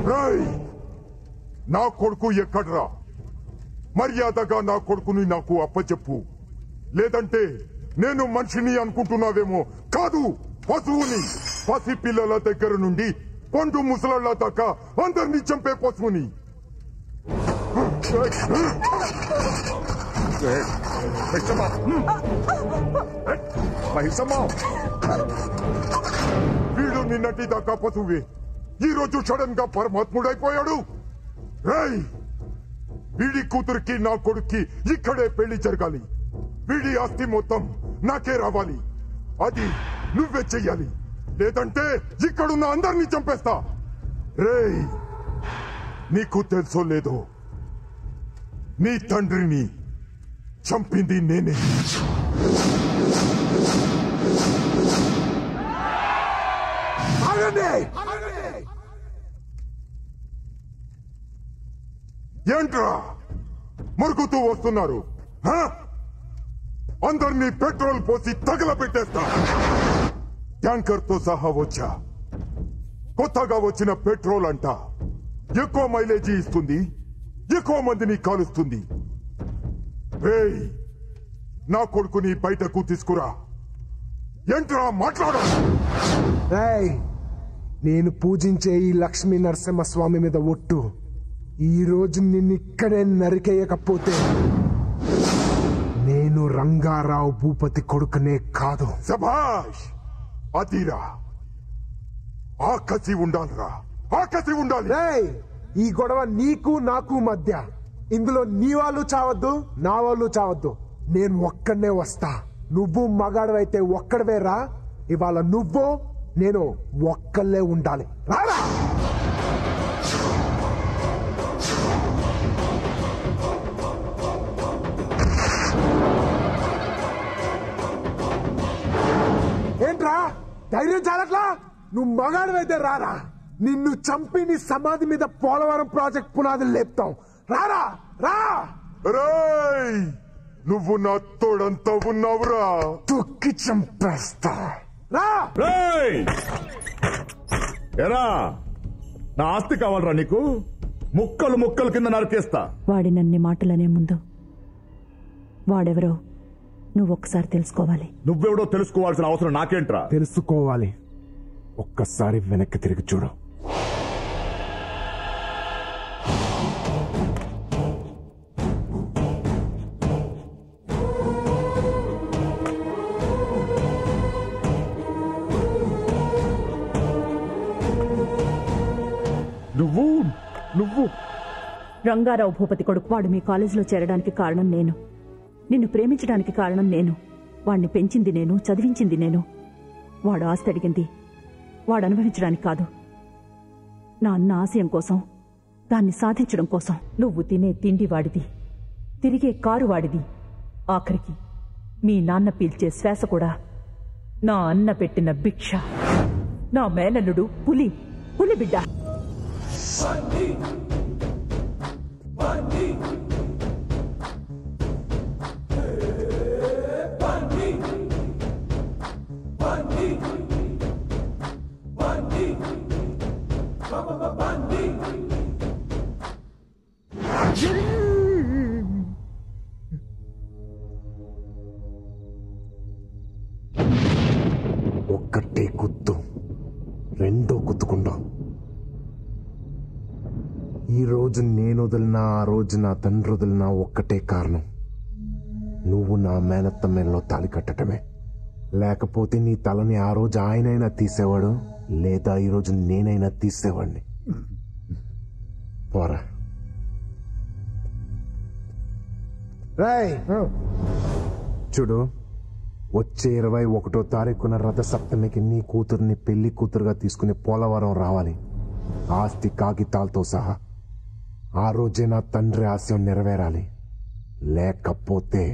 రేయ్ నా కొడుకు ఎక్కడ్రా మర్యాదగా నా కొడుకుని నాకు అప్పచెప్పు లేదంటే నేను మనిషిని అనుకుంటున్నావేమో కాదు పశువుని పసి పిల్లల దగ్గర నుండి కొండు ముసలాళ్ళ దాకా అందరినీ చంపే పశువుని మహిషమా మహిషమా వీడు నిన్నటి దాకా పశువే ఈ రోజు సడన్ గా పరమాత్ముడైపోయాడు రేయ్ వీడి కూతురికి నా కొడుక్కి ఇక్కడే పెళ్లి జరగాలి వీడి ఆస్తి మొత్తం నాకే రావాలి అది నువ్వే చెయ్యాలి లేదంటే ఇక్కడున్న అందరినీ చంపేస్తా రేయ్ నీకు తెలుసో లేదో నీ తండ్రిని చంపింది నేనే ఏంట్రా మురుగుతూ వస్తున్నారు హ? అందరినీ పెట్రోల్ పోసి తగలబెట్టేస్తా ట్యాంకర్ తో సహా వచ్చా కొత్తగా వచ్చిన పెట్రోల్ అంట ఎక్కువ మైలేజీ ఇస్తుంది ఎక్కువ మందిని కాలుస్తుంది ఏయ్, నా కొడుకుని బయటకు తీసుకురా ఏంట్రా మాట్లాడు రేయ్ నేను పూజించే ఈ లక్ష్మీ నరసింహస్వామి మీద ఒట్టు ఈ రోజు నిన్నిక్కడే నరికేయకపోతే నేను రంగారావు భూపతి కొడుకునే కాదు సభాష్ అదిరా ఆకసి ఉండాలిరా ఆకసి ఉండాలి రేయ్ ఈ గొడవ నీకు నాకు మధ్య ఇందులో నీ వాళ్ళు చావద్దు నా వాళ్ళు చావద్దు నేను ఒక్కడనే వస్తా నువ్వు మగాడవైతే ఒక్కడవే రా ఇవాళ నువ్వు నేను ఒక్కళ్ళే ఉండాలి రారా ఏంట్రా ధైర్యం చాలట్లా నువ్వు మగాడివైతే రారా నిన్ను చంపి నీ సమాధి మీద పోలవరం ప్రాజెక్ట్ పునాదులు లేపుతాం రారా రా రేయ్ నువ్వు నా తోడంతా ఉన్నావురా తొక్కి చంపేస్తా రా రేయ్! ఎరా నా ఆస్తి కావాలరా నీకు ముక్కలు ముక్కలు కింద నరికేస్తా వాడినన్ని మాటలనే ముందు వాడెవరో నువ్వు ఒక్కసారి తెలుసుకోవాలి నువ్వెవడో తెలుసుకోవాల్సిన అవసరం నాకేంట్రా తెలుసుకోవాలి ఒక్కసారి వెనక్కి తిరిగి చూడు నువ్వు నువ్వు రంగారావు భూపతి కొడుకు వాడు మీ కాలేజీలో చేరడానికి కారణం నేను నిన్ను ప్రేమించడానికి కారణం నేను వాణ్ణి పెంచింది నేను చదివించింది నేను వాడు ఆస్తి అడిగింది వాడు అనుభవించడానికి కాదు నా అన్న ఆశయం కోసం దాన్ని సాధించడం కోసం నువ్వు తినే తిండి వాడిది తిరిగే కారు వాడిది ఆఖరికి మీ నాన్న పీల్చే శ్వాస కూడా నా అన్న పెట్టిన భిక్ష నా మేనల్లుడు పులి పులి బిడ్డ ఒక్కటే గుత్తు రెండో గుత్తుకుండా ఈ రోజు నేను వదిలినా ఆ రోజు నా తండ్రి వదిలినా ఒక్కటే కారణం నువ్వు నా మేనత్త మెల్లో తాలి కట్టడమే లేకపోతే నీ తలని ఆ రోజు ఆయనైనా తీసేవాడు లేదా ఈ రోజు నేనైనా తీసేవాడిని పోరా రేయ్ చూడు వచ్చే ఇరవై ఒకటో తారీఖున రథసప్తమికి నీ కూతుర్ని పెళ్లి కూతురుగా తీసుకుని పోలవరం రావాలి ఆస్తి కాగితాలతో సహా ఆ రోజే నా తండ్రి ఆశయం నెరవేరాలి లేకపోతే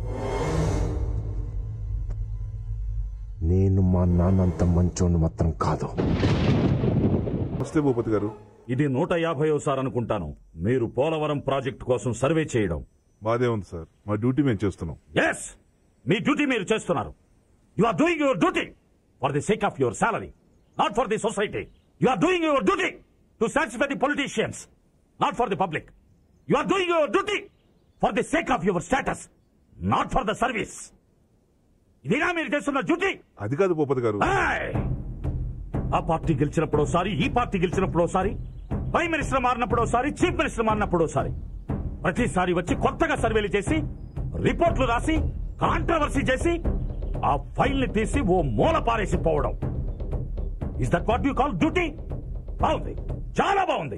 నేను మా నాన్నంత మంచోని మాత్రం కాదు నమస్తే భూపతి గారు ఇది నూట యాభైసారి అనుకుంటాను మీరు పోలవరం ప్రాజెక్టు కోసం సర్వే చేయడం బాధే ఉంది సార్ మా డ్యూటీ మేము చేస్తున్నాం ఎస్ మీ డ్యూటీ మీరు చేస్తున్నారు you are doing your duty for the sake of your salary not for the society you are doing your duty to satisfy the politicians not for the public you are doing your duty for the sake of your status not for the service ఇదిగా మీరు చేస్తున్న duty అది కాదు భూపతి గారు ఏయ్! ఆ party గెలిచినప్పుడు ఒకసారి ఈ పార్టీ గెలిచినప్పుడు ఒకసారి ప్రైమ్ మినిస్టర్ మారినప్పుడు ఒకసారి చీఫ్ మినిస్టర్ మారినప్పుడు ఒకసారి ప్రతిసారి వచ్చి కొత్తగా సర్వేలు చేసి రిపోర్ట్లు రాసి కాంట్రవర్సీ చేసి ఆ ఫైల్ ని తీసి ఓ మూల పారేసి పోవడం is that what you call duty బాగుంది చాలా బాగుంది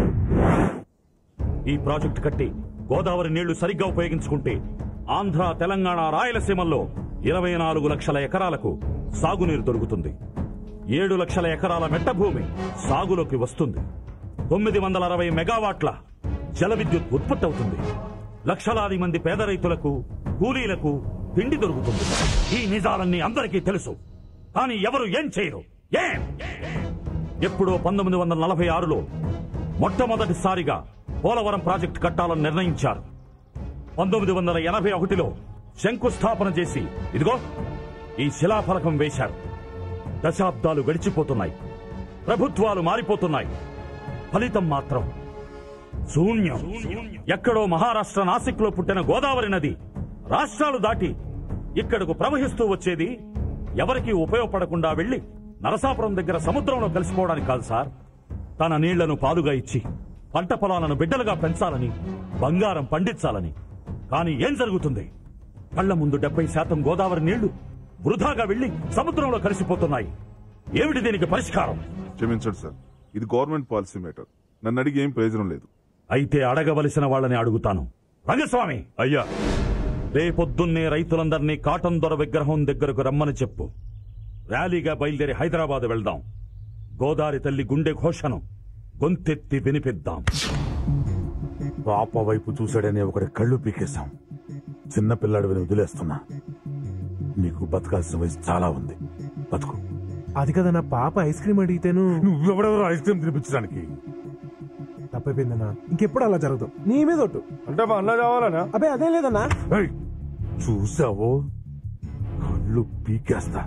ఈ ప్రాజెక్ట్ కట్టి గోదావరి నీళ్లు సరిగ్గా ఉపయోగించుకుంటే ఆంధ్ర తెలంగాణ రాయలసీమల్లో ఇరవై నాలుగు లక్షల ఎకరాలకు సాగునీరు దొరుకుతుంది ఏడు లక్షల ఎకరాల మెట్ట భూమి సాగులోకి వస్తుంది తొమ్మిది వందల అరవై మెగావాట్ల జల విద్యుత్ ఉత్పత్తి అవుతుంది లక్షలాది మంది పేద రైతులకు కూలీలకు తిండి దొరుకుతుంది ఈ నిజాలన్నీ అందరికీ తెలుసు కానీ ఎవరు ఏం చేయరు ఏం ఎప్పుడో పంతొమ్మిది వందల నలభై ఆరులో మొట్టమొదటిసారిగా పోలవరం ప్రాజెక్టు కట్టాలని నిర్ణయించారు పంతొమ్మిది వందల ఎనభై ఒకటిలో శంకుస్థాపన చేసి ఇదిగో ఈ శిలాఫలకం వేశారు దశాబ్దాలు గడిచిపోతున్నాయి ప్రభుత్వాలు మారిపోతున్నాయి ఫలితం మాత్రం శూన్యం ఎక్కడో మహారాష్ట్ర నాసిక్లో పుట్టిన గోదావరి నది రాష్ట్రాలు దాటి ఇక్కడకు ప్రవహిస్తూ వచ్చేది ఎవరికీ ఉపయోగపడకుండా వెళ్లి నరసాపురం దగ్గర సముద్రంలో కలిసిపోవడానికి కాదు సార్ తన నీళ్లను పాదుగా ఇచ్చి పంట పొలాలను బిడ్డలుగా పెంచాలని బంగారం పండించాలని కానీ ఏం జరుగుతుంది కళ్ల ముందు డెబ్బై శాతం గోదావరి నీళ్లు వృధాగా వెళ్లి సముద్రంలో కలిసిపోతున్నాయి ఏమిటి దీనికి పరిష్కారం క్షమించండి సార్ ఇది గవర్నమెంట్ పాలసీ మ్యాటర్ నన్ను అడిగి ఏం ప్రయోజనం లేదు అయితే అడగవలసిన వాళ్ళని అడుగుతాను రంగస్వామి అయ్యా రేపొద్దున్నే రైతులందరినీ కాటన్ దొర విగ్రహం దగ్గరకు రమ్మని చెప్పు ర్యాలీగా బయలుదేరి హైదరాబాద్ వెళ్దాం గోదారి తల్లి గుండె ఘోషను గొంతెత్తి వినిపిద్దాం పాప వైపు చూశాడని ఒకటి కళ్ళు పీకేశాం చిన్న పిల్లాడిని వదిలేస్తున్నా నీకు బతకాల్సిన వయసు చాలా ఉంది బతుకు అది కదా నా పాప ఐస్ క్రీమ్ అడిగితేను నువ్వెవడెవరో ఐస్ క్రీమ్ తినిపించడానికి తప్పైపోయిందన్నా ఇంకెప్పుడు అలా జరగదు నీ మీద ఒట్టు అంటే మా అన్న కావాలనా అబ్బే అదేం లేదన్నా ఏయ్, చూసావో కళ్ళు పీకేస్తా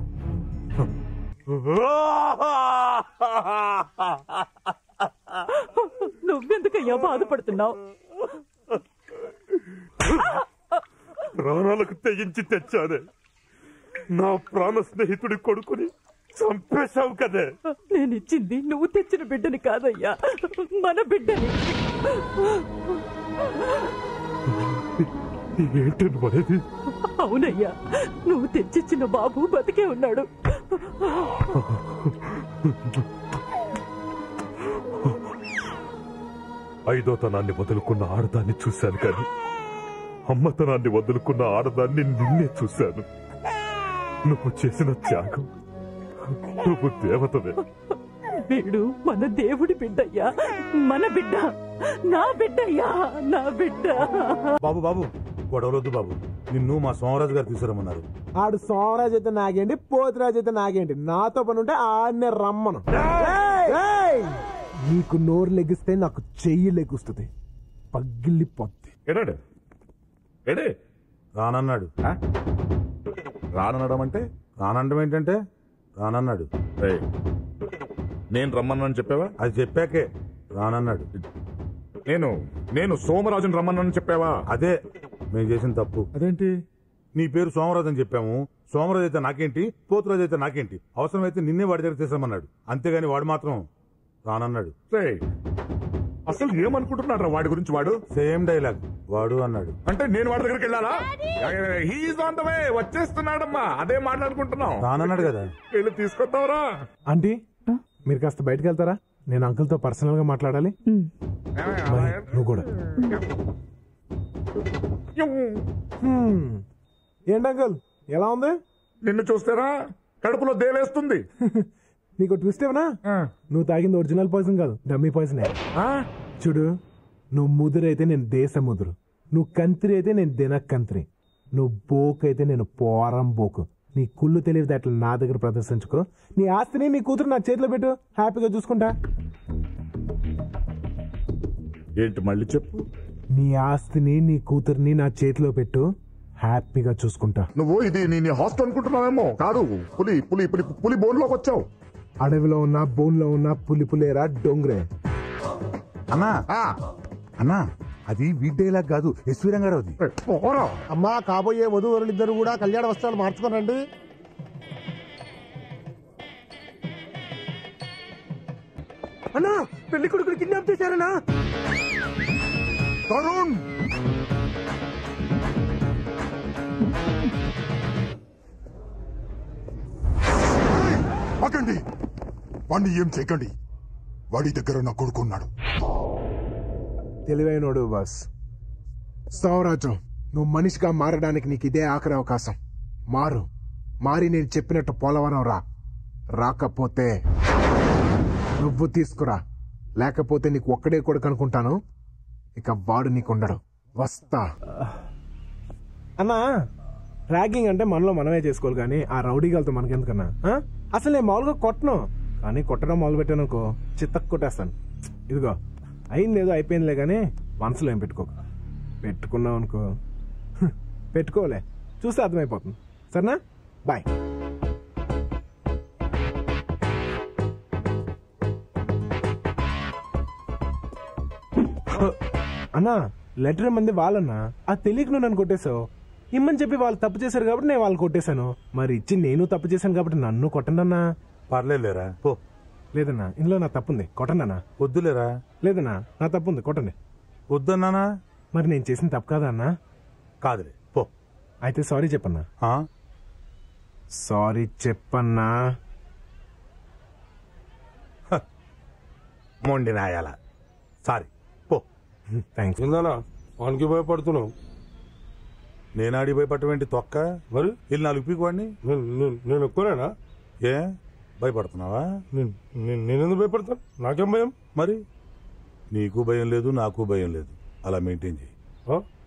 నువ్వెందుకయ్యా బాధపడుతున్నావు ప్రాణాలకు తెగించి తెచ్చానే నా ప్రాణ స్నేహితుడి కొడుకుని చంపేశావు కదే నేనిచ్చింది నువ్వు తెచ్చిన బిడ్డని కాదయ్యా మన బిడ్డని ఏంటి నువ్వు అనేది అవునయ్యా నువ్వు తెచ్చిచ్చిన బాబు బతికే ఉన్నాడు ఐదోతనాన్ని వదులుకున్న ఆడదాన్ని చూశాను కానీ అమ్మతనాన్ని వదులుకున్న ఆడదాన్ని నిన్నే చూశాను నువ్వు చేసిన త్యాగం నువ్వు దేవతవే వీడు మన దేవుడి బిడ్డయ్యా మన బిడ్డ నా బిడ్డయ్యా నా బిడ్డ బాబు బాబు గొడవలొద్దు బాబు నిన్ను మా సోమరాజు గారు తీసుకురమ్మన్నారు ఆడు సోమరాజ్ అయితే నాగేంటి పోతురాజ్ అయితే నాగేంటి నాతో పని ఉంటే ఆడనే రమ్మను ఏయ్! నీకు నోరు లెగిస్తే నాకు చెయ్యి లెగుస్తుంది పగిలిపోద్ది ఏడాడు ఏడే రానన్నాడు రానడం అంటే రానండం ఏంటంటే రానన్నాడు ఏయ్, నేను రమ్మన్నాను చెప్పావా అది చెప్పాకే రానన్నాడు నేను నేను సోమరాజుని రమ్మన్నాను చెప్పావా అదే మేము చేసిన తప్పు అదేంటి నీ పేరు సోమరాజు అని చెప్పాము సోమరాజు అయితే నాకేంటి పోతురాజు అయితే నాకేంటి అవసరమైతే నిన్నే వాడి దగ్గర తీసామన్నాడు అంతేగాని వాడు మాత్రం రానన్నాడు రేయ్, అసలు ఏమనుకుంటున్నాడు వాడి గురించి వాడు సేమ్ డైలాగ్ వాడు అన్నాడు అంటే నేను వాడి దగ్గరికి వెళ్ళాలా హీఈస్ ఆన్ ద వే వచ్చేస్తున్నాడమ్మా అదే మాట్లాడుకుంటున్నాం రానన్నాడు కదా వెళ్ళి తీసుకొద్దావరా ఆంటీ మీరు కాస్త బయటకు వెళ్తారా నేను అంకుల్ తో పర్సనల్ గా మాట్లాడాలి మరి నువ్వు కూడా హ్మ్. ఏంటి అంకుల్ ఎలా ఉంది నిన్ను చూస్తారా కడుపులో దేలేస్తుంది నీకు ట్విస్ట్ ఏమన్నా నువ్వు తాగింది ఒరిజినల్ పాయిజన్ కాదు డమ్మీ పాయిజన్ చూడు నువ్వు ముదురైతే నేను దేశ ముదురు నువ్వు కంత్రి అయితే నేను దిన కంత్రి నువ్వు బోకు అయితే నేను పోరం బోకు నీ కుళ్ళు తెలివితేటలు నా దగ్గర ప్రదర్శించుకో నీ ఆస్తిని నీ కూతురు నా చేతిలో పెట్టు హ్యాపీగా చూసుకుంటా ఏంటి మళ్ళీ చెప్పు నీ ఆస్తిని నీ కూతుర్ని నా చేతిలో పెట్టు హ్యాపీగా చూసుకుంటా నువ్వు ఇది నీ నీ హాస్టల్ అనుకుంటున్నావేమో కాదు పులి పులి పులి పులి బోన్లోకి వచ్చావు అడవిలో ఉన్న బోన్లో ఉన్న పులి పులేరా డొంగ్రే అన్నా అన్నా అది వీడ్డేలా కాదు ఎస్వి రంగారావుది అమ్మా కాబోయే వధువరులిద్దరు కూడా కళ్యాణ వస్త్రాలు మార్చుకోనండి అన్నా పెళ్లి కొడుకుని కిడ్నాప్ చేశారనా తరుణ్ ఆగండి వాణ్ణి ఏం చేయకండి వాడి దగ్గర నా కొడుకున్నాడు తెలివైనోడు బాస్ సౌరాజం నువ్వు మనిషిగా మారడానికి నీకు ఇదే ఆఖరి అవకాశం మారు మారి నేను చెప్పినట్టు పోలవరం రా రాకపోతే నువ్వు తీసుకురా లేకపోతే నీకు ఒక్కడే కొడుకు అనుకుంటాను ఇక వాడు నీకుండడు వస్తా అన్నా ర్యాగింగ్ అంటే మనలో మనమే చేసుకోవాలి కానీ ఆ రౌడీగాలతో మనకెందుకన్నా ఆ? అసలు నేను మామూలుగా కొట్టను కానీ కొట్టడం మొదలు పెట్టాను అనుకో చిత్తకు కొట్టేస్తాను ఇదిగో అయింది ఏదో అయిపోయిందిలే కానీ మనసులో ఏం పెట్టుకోకు పెట్టుకున్నావు అనుకో హ్, పెట్టుకోలే చూస్తే అర్థమైపోతుంది సరేనా బాయ్ అన్నా లెటర్ మంది వాళ్ళన్నా ఆ తెలియక నువ్వు నన్ను కొట్టేశావు ఇమ్మని చెప్పి వాళ్ళు తప్పు చేశారు కాబట్టి నేను వాళ్ళు కొట్టేశాను మరి ఇచ్చి నేను తప్పు చేశాను కాబట్టి నన్ను కొట్టండి అన్నా పర్లేదులేరా పో లేదన్నా ఇందులో నా తప్పుంది కొట్టండి అన్నా వద్దులేరా లేదన్నా నా తప్పుంది కొట్టండి వద్దన్నానా మరి నేను చేసిన తప్పు కాదా అన్నా కాదులే పో అయితే సారీ చెప్పన్నా ఆ? సారీ చెప్పన్నా మొండి నాయాల సారీ పో థ్యాంక్స్ ఏందన్నా వానికి భయపడుతున్నావు నేను ఆడి భయపడటం తొక్క మరి వెళ్ళి నాలుగు పీకు వాడిని నేను- నేను- నేను ఎక్కువనేనా ఏ భయపడుతున్నావా నేను నేను- నేనెందుకు భయపడతాను నాకేం భయం మరి నీకు భయం లేదు నాకు భయం లేదు అలా మెయింటైన్ చేయి ఆ?